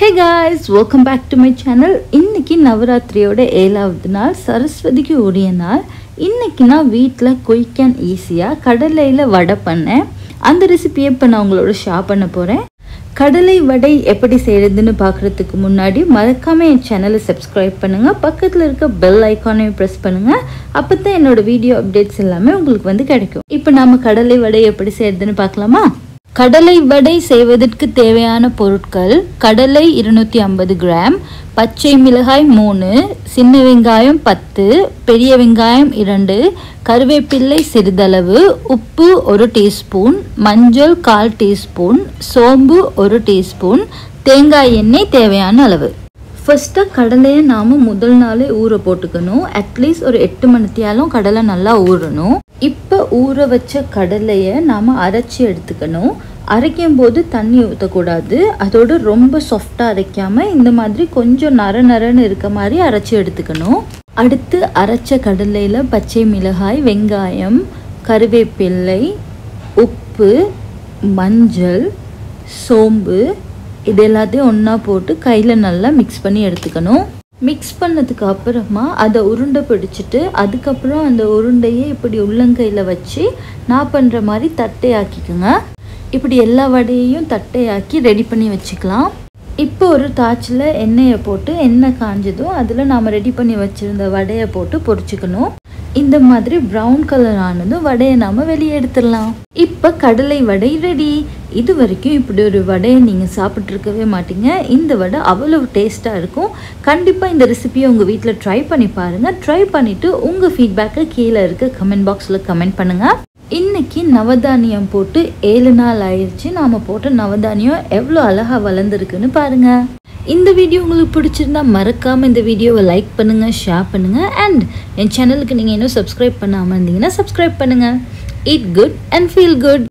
hey guys welcome back to my channel இன்னைக்கு நவராத்திரியோட ஏழாவது நாள் சரஸ்வதிக்கு உரிய நாள் இன்னைக்கு நான் வீட்டில் குயிக் அண்ட் ஈஸியாக கடலையில் வடை பண்ணேன் அந்த ரெசிபியை இப்போ நான் உங்களோட ஷேர் பண்ண போகிறேன் கடலை வடை எப்படி செய்கிறதுன்னு பார்க்குறதுக்கு முன்னாடி மறக்காமல் என் சேனலை சப்ஸ்கிரைப் பண்ணுங்கள் பக்கத்தில் இருக்க பெல் ஐக்கானையும் ப்ரெஸ் பண்ணுங்கள் அப்போ தான் என்னோட வீடியோ அப்டேட்ஸ் எல்லாமே உங்களுக்கு வந்து கிடைக்கும் இப்போ நாம கடலை வடை எப்படி செய்கிறதுன்னு பார்க்கலாமா கடலை வடை செய்வதற்கு தேவையான பொருட்கள் கடலை இருநூற்றி ஐம்பது கிராம் பச்சை மிளகாய் மூணு சின்ன வெங்காயம் பத்து பெரிய வெங்காயம் இரண்டு கருவேப்பிள்ளை சிறிதளவு உப்பு ஒரு டீஸ்பூன் மஞ்சள் கால் டீஸ்பூன் சோம்பு ஒரு டீஸ்பூன் தேங்காய் எண்ணெய் தேவையான அளவு ஃபஸ்ட்டாக கடலையை நாம் முதல் நாளே ஊற போட்டுக்கணும் அட்லீஸ்ட் ஒரு எட்டு மணித்தியாலும் கடலை நல்லா ஊறணும் இப்போ ஊற வச்ச கடலையை நாம் அரைச்சி எடுத்துக்கணும் அரைக்கும் போது தண்ணி ஊற்றக்கூடாது அதோட ரொம்ப சாஃப்டாக அரைக்காமல் இந்த மாதிரி கொஞ்சம் நர நரன்னு இருக்க மாதிரி அரைச்சி எடுத்துக்கணும் அடுத்து அரைச்ச கடலையில் பச்சை மிளகாய் வெங்காயம் கருவேப்பிள்ளை உப்பு மஞ்சள் சோம்பு இது எல்லாத்தையும் ஒன்றா போட்டு கையில் நல்லா மிக்ஸ் பண்ணி எடுத்துக்கணும் மிக்ஸ் பண்ணதுக்கு அப்புறமா அதை உருண்டை பிடிச்சிட்டு அதுக்கப்புறம் அந்த உருண்டையை இப்படி உள்ளங்கையில் வச்சு நான் பண்ணுற மாதிரி தட்டையாக்கிக்குங்க இப்படி எல்லா வடையையும் தட்டையாக்கி ரெடி பண்ணி வச்சுக்கலாம் இப்போ ஒரு தாச்சில் எண்ணெயை போட்டு எண்ணெய் காஞ்சதும் அதில் நாம் ரெடி பண்ணி வச்சுருந்த வடையை போட்டு பொரிச்சுக்கணும் இந்த மாதிரி ப்ரௌன் கலர் ஆனதும் வடையை நாம் வெளியே எடுத்துடலாம் இப்போ கடலை வடை ரெடி இது வரைக்கும் இப்படி ஒரு வடையை நீங்கள் சாப்பிட்ருக்கவே மாட்டீங்க இந்த வடை அவ்வளவு டேஸ்ட்டாக இருக்கும் கண்டிப்பாக இந்த ரெசிபியை உங்கள் வீட்டில் ட்ரை பண்ணி பாருங்கள் ட்ரை பண்ணிவிட்டு உங்கள் ஃபீட்பேக்கை கீழே இருக்க கமெண்ட் பாக்ஸில் கமெண்ட் பண்ணுங்கள் இன்னைக்கு நவதானியம் போட்டு ஏழு நாள் ஆயிடுச்சு நாம் போட்ட நவதானியம் எவ்வளோ அழகாக வளர்ந்துருக்குன்னு பாருங்கள் இந்த வீடியோ உங்களுக்கு பிடிச்சிருந்தா மறக்காமல் இந்த வீடியோவை லைக் பண்ணுங்கள் ஷேர் பண்ணுங்கள் அண்ட் என் சேனலுக்கு நீங்கள் இன்னும் சப்ஸ்கிரைப் பண்ணாமல் இருந்தீங்கன்னா சப்ஸ்கிரைப் பண்ணுங்கள் eat good and feel good